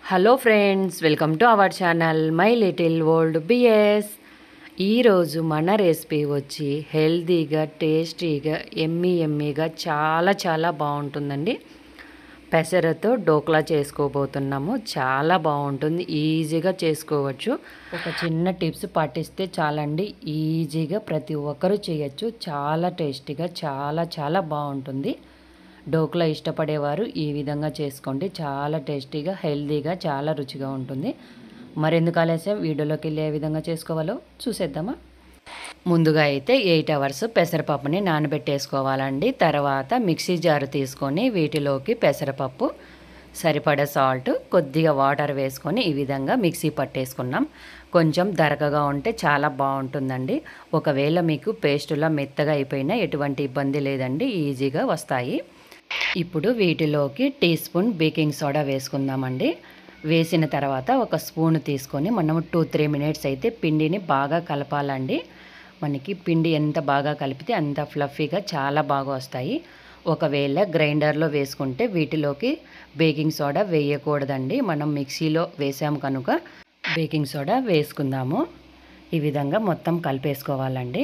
hello friends welcome to our channel my little world BS ఈరోజు మన recipe వచ్చి హెల్తీగా టేస్టీగా ఎమ్మీ ఎమ్మీగా చాలా చాలా బాగుంటుందండి పెసరతో డోక్లా చేసుకోబోతున్నాము చాలా బాగుంటుంది ఈజీగా చేసుకోవచ్చు ఒక చిన్న టిప్స్ పాటిస్తే చాలండి ఈజీగా ప్రతి ఒక్కరూ చేయొచ్చు చాలా టేస్టీగా చాలా చాలా బాగుంటుంది డోక్లా ఇష్టపడేవారు ఈ విధంగా చేసుకోండి చాలా టేస్టీగా హెల్తీగా చాలా రుచిగా ఉంటుంది మరెందుకు ఆలస్యం వీడియోలోకి వెళ్ళి ఏ విధంగా చేసుకోవాలో చూసేద్దామా ముందుగా అయితే ఎయిట్ అవర్స్ పెసరపప్పుని నానబెట్టేసుకోవాలండి తర్వాత మిక్సీ జారు తీసుకొని వీటిలోకి పెసరపప్పు సరిపడ సాల్ట్ కొద్దిగా వాటర్ వేసుకొని ఈ విధంగా మిక్సీ పట్టేసుకున్నాం కొంచెం దరకగా ఉంటే చాలా బాగుంటుందండి ఒకవేళ మీకు పేస్టులా మెత్తగా అయిపోయినా ఎటువంటి ఇబ్బంది లేదండి ఈజీగా వస్తాయి ఇప్పుడు వీటిలోకి టీ స్పూన్ బేకింగ్ సోడా వేసుకుందామండి వేసిన తర్వాత ఒక స్పూన్ తీసుకొని మనం టూ త్రీ మినిట్స్ అయితే పిండిని బాగా కలపాలండి మనకి పిండి ఎంత బాగా కలిపితే అంత ఫ్లఫీగా చాలా బాగా వస్తాయి ఒకవేళ గ్రైండర్లో వేసుకుంటే వీటిలోకి బేకింగ్ సోడా వేయకూడదండి మనం మిక్సీలో వేసాము కనుక బేకింగ్ సోడా వేసుకుందాము ఈ విధంగా మొత్తం కలిపేసుకోవాలండి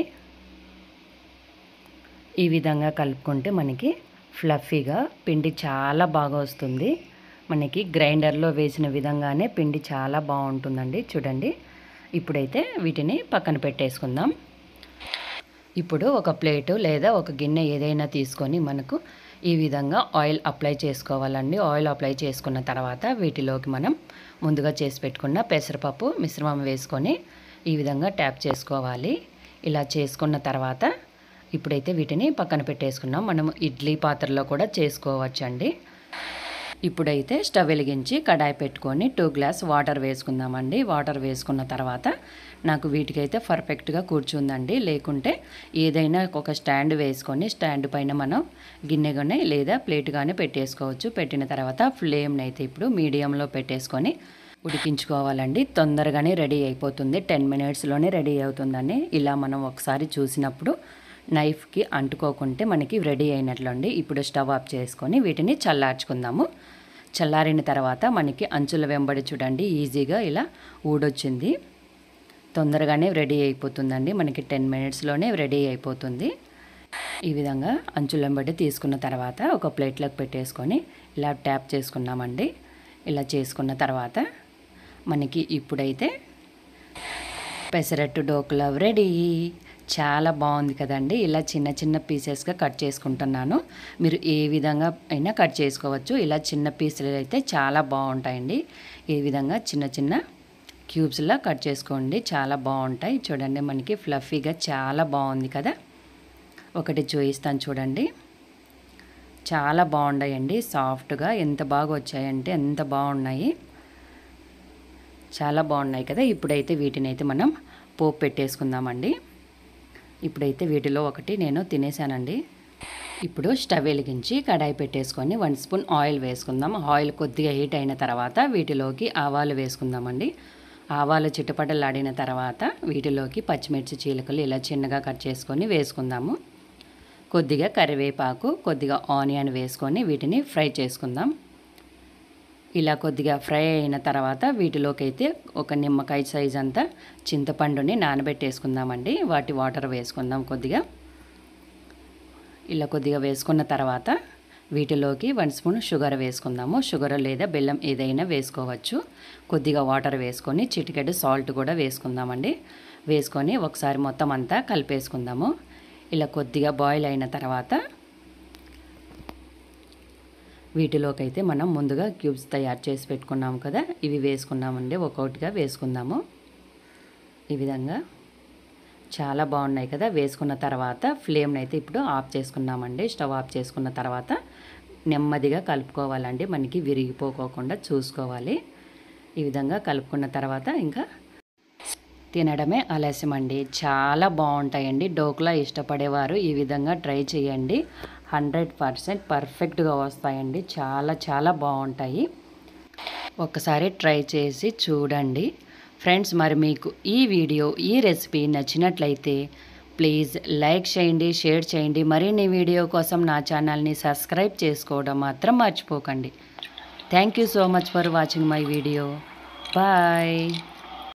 ఈ విధంగా కలుపుకుంటే మనకి ఫ్లఫీగా పిండి చాలా బాగా వస్తుంది మనకి గ్రైండర్లో వేసిన విధంగానే పిండి చాలా బాగుంటుందండి చూడండి ఇప్పుడైతే వీటిని పక్కన పెట్టేసుకుందాం ఇప్పుడు ఒక ప్లేటు లేదా ఒక గిన్నె ఏదైనా తీసుకొని మనకు ఈ విధంగా ఆయిల్ అప్లై చేసుకోవాలండి ఆయిల్ అప్లై చేసుకున్న తర్వాత వీటిలోకి మనం ముందుగా చేసి పెట్టుకున్న పెసరపప్పు మిశ్రమం వేసుకొని ఈ విధంగా ట్యాప్ చేసుకోవాలి ఇలా చేసుకున్న తర్వాత ఇప్పుడైతే వీటిని పక్కన పెట్టేసుకున్నాం మనం ఇడ్లీ పాత్రలో కూడా చేసుకోవచ్చండి ఇప్పుడైతే స్టవ్ వెలిగించి కడాయి పెట్టుకొని టూ గ్లాస్ వాటర్ వేసుకుందామండి వాటర్ వేసుకున్న తర్వాత నాకు వీటికైతే పర్ఫెక్ట్గా కూర్చుందండి లేకుంటే ఏదైనా ఒక స్టాండ్ వేసుకొని స్టాండ్ పైన మనం గిన్నె కానీ లేదా ప్లేట్ కానీ పెట్టేసుకోవచ్చు పెట్టిన తర్వాత ఫ్లేమ్ని అయితే ఇప్పుడు మీడియంలో పెట్టేసుకొని ఉడికించుకోవాలండి తొందరగానే రెడీ అయిపోతుంది టెన్ మినిట్స్లోనే రెడీ అవుతుందని ఇలా మనం ఒకసారి చూసినప్పుడు నైఫ్కి అంటుకోకుంటే మనకి రెడీ అయినట్లండి ఇప్పుడు స్టవ్ ఆఫ్ చేసుకొని వీటిని చల్లార్చుకుందాము చల్లారిన తర్వాత మనకి అంచుల వెంబడి చూడండి ఈజీగా ఇలా ఊడొచ్చింది తొందరగానే రెడీ అయిపోతుందండి మనకి టెన్ మినిట్స్లోనే రెడీ అయిపోతుంది ఈ విధంగా అంచుల వెంబడి తీసుకున్న తర్వాత ఒక ప్లేట్లోకి పెట్టేసుకొని ఇలా ట్యాప్ చేసుకున్నామండి ఇలా చేసుకున్న తర్వాత మనకి ఇప్పుడైతే పెసరట్టు డోకులా రెడీ చాలా బాగుంది కదండి ఇలా చిన్న చిన్న పీసెస్గా కట్ చేసుకుంటున్నాను మీరు ఏ విధంగా అయినా కట్ చేసుకోవచ్చు ఇలా చిన్న పీసులు అయితే చాలా బాగుంటాయండి ఈ విధంగా చిన్న చిన్న క్యూబ్స్లా కట్ చేసుకోండి చాలా బాగుంటాయి చూడండి మనకి ఫ్లఫీగా చాలా బాగుంది కదా ఒకటి చూపిస్తాను చూడండి చాలా బాగున్నాయండి సాఫ్ట్గా ఎంత బాగా వచ్చాయంటే ఎంత బాగున్నాయి చాలా బాగున్నాయి కదా ఇప్పుడైతే వీటిని అయితే మనం పోపు పెట్టేసుకుందామండి ఇప్పుడైతే వీటిలో ఒకటి నేను తినేసానండి ఇప్పుడు స్టవ్ వెలిగించి కడాయి పెట్టేసుకొని వన్ స్పూన్ ఆయిల్ వేసుకుందాం ఆయిల్ కొద్దిగా హీట్ అయిన తర్వాత వీటిలోకి ఆవాలు వేసుకుందామండి ఆవాలు చిట్టుపట్టలాడిన తర్వాత వీటిలోకి పచ్చిమిర్చి చీలకలు ఇలా చిన్నగా కట్ చేసుకొని వేసుకుందాము కొద్దిగా కరివేపాకు కొద్దిగా ఆనియన్ వేసుకొని వీటిని ఫ్రై చేసుకుందాం ఇలా కొద్దిగా ఫ్రై అయిన తర్వాత వీటిలోకి అయితే ఒక నిమ్మకాయ సైజ్ అంతా చింతపండుని నానబెట్టేసుకుందామండి వాటి వాటర్ వేసుకుందాం కొద్దిగా ఇలా కొద్దిగా వేసుకున్న తర్వాత వీటిలోకి వన్ స్పూన్ షుగర్ వేసుకుందాము షుగర్ లేదా బెల్లం ఏదైనా వేసుకోవచ్చు కొద్దిగా వాటర్ వేసుకొని చిటికెడు సాల్ట్ కూడా వేసుకుందామండి వేసుకొని ఒకసారి మొత్తం అంతా కలిపేసుకుందాము ఇలా కొద్దిగా బాయిల్ అయిన తర్వాత వీటిలోకి అయితే మనం ముందుగా క్యూబ్స్ తయారు చేసి పెట్టుకున్నాము కదా ఇవి వేసుకున్నామండి ఒక్కొక్కటిగా వేసుకుందాము ఈ విధంగా చాలా బాగున్నాయి కదా వేసుకున్న తర్వాత ఫ్లేమ్ని అయితే ఇప్పుడు ఆఫ్ చేసుకున్నామండి స్టవ్ ఆఫ్ చేసుకున్న తర్వాత నెమ్మదిగా కలుపుకోవాలండి మనకి విరిగిపోకోకుండా చూసుకోవాలి ఈ విధంగా కలుపుకున్న తర్వాత ఇంకా తినడమే ఆలస్యం అండి చాలా బాగుంటాయండి డోక్లా ఇష్టపడేవారు ఈ విధంగా ట్రై చేయండి హండ్రెడ్ పర్సెంట్ పర్ఫెక్ట్గా వస్తాయండి చాలా చాలా బాగుంటాయి ఒకసారి ట్రై చేసి చూడండి ఫ్రెండ్స్ మరి మీకు ఈ వీడియో ఈ రెసిపీ నచ్చినట్లయితే ప్లీజ్ లైక్ చేయండి షేర్ చేయండి మరిన్ని వీడియో కోసం నా ఛానల్ని సబ్స్క్రైబ్ చేసుకోవడం మాత్రం మర్చిపోకండి thank you so much for watching my video bye